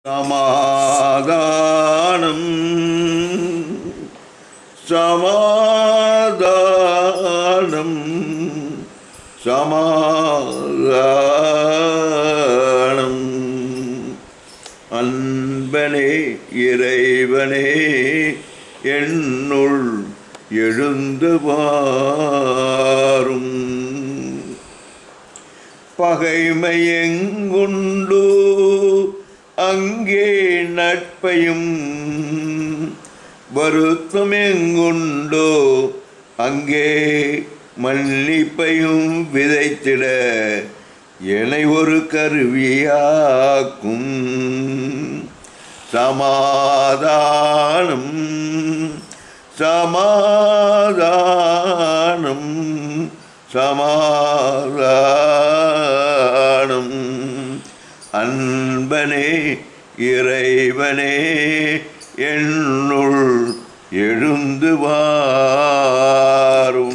சமாதானம் சமாதானம் சமாதானம் அன்பனே இறைவனே என்னுள் எழுந்து வாரும் பகைமை எங்குண்டோ அங்கே நட்பையும் வருத்தம் எங்குண்டோ அங்கே மன்னிப்பையும் விதைத்திட என்னை ஒரு கருவியாக்கும் சமாதானம் சமாதானம் சமாதானம் அன்பனே இறைவனே என்னுள் எழுந்து வாரும்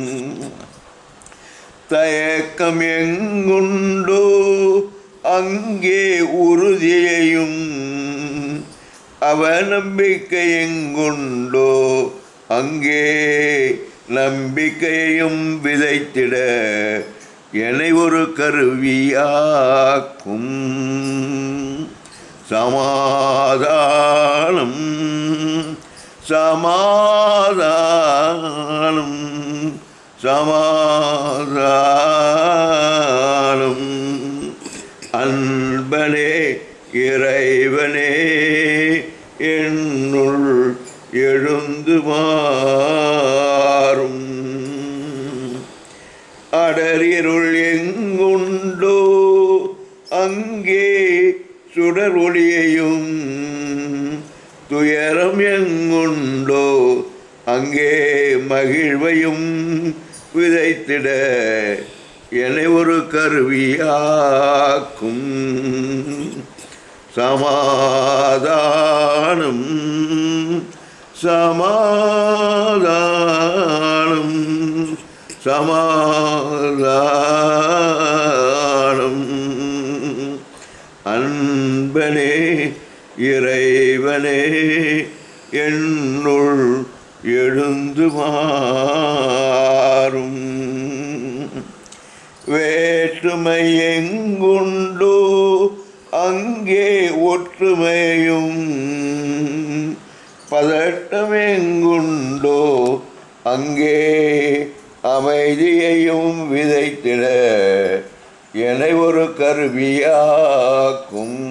தயக்கம் எங்குண்டோ அங்கே உறுதியையும் அவநம்பிக்கை எங்குண்டோ அங்கே நம்பிக்கையையும் விதைத்திட என்னை ஒரு கருவியாக்கும் சமாதானம் சமாதானம் சமாதானம் அன்பனே இறைவனே என்னுள் எழுந்து மாறும் அடரிருள் எங்குண்டோ அங்கே சுடர் ஒளியையும் துயரம் எங்குண்டோ அங்கே மகிழ்வையும் விதைத்திட என்னை ஒரு கருவியாக்கும் சமாதானம் சமாதானம் சமாதானம் அன்பனே இறைவனே என்னுள் எழுந்து மாறும் வேற்றுமை எங்குண்டோ அங்கே ஒற்றுமையும் பதட்டம் எங்குண்டோ அங்கே அமைதியையும் விதைத்திட என்னை ஒரு கருவியாக்கும்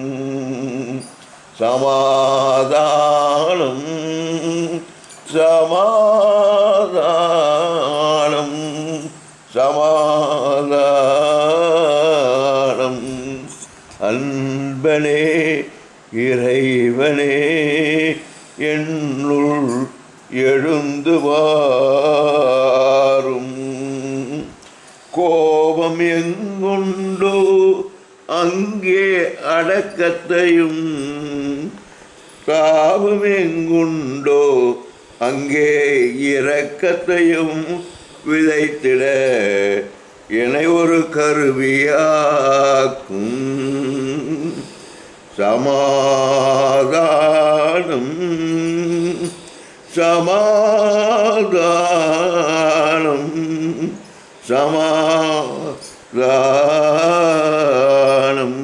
சமாதானம் சமாதானம் சமாதானம் அன்பனே இறைவனே என்னுள் எழுந்து வாரும் கோபம் எங்குண்டோ அங்கே அடக்கத்தையும் தாபம் எங்குண்டோ அங்கே இரக்கத்தையும் விதைத்திட என்னை ஒரு கருவியாக்கும் சமாதானம் சமாதானம் சமாதானம்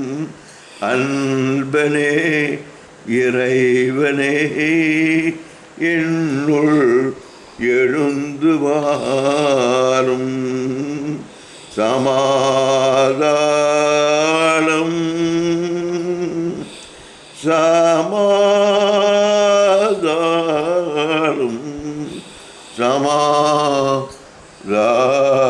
அன்பனே இறைவனே என்னுள் எழுந்து வாரும் சமாதானம் சமாதானம் சமாதானம்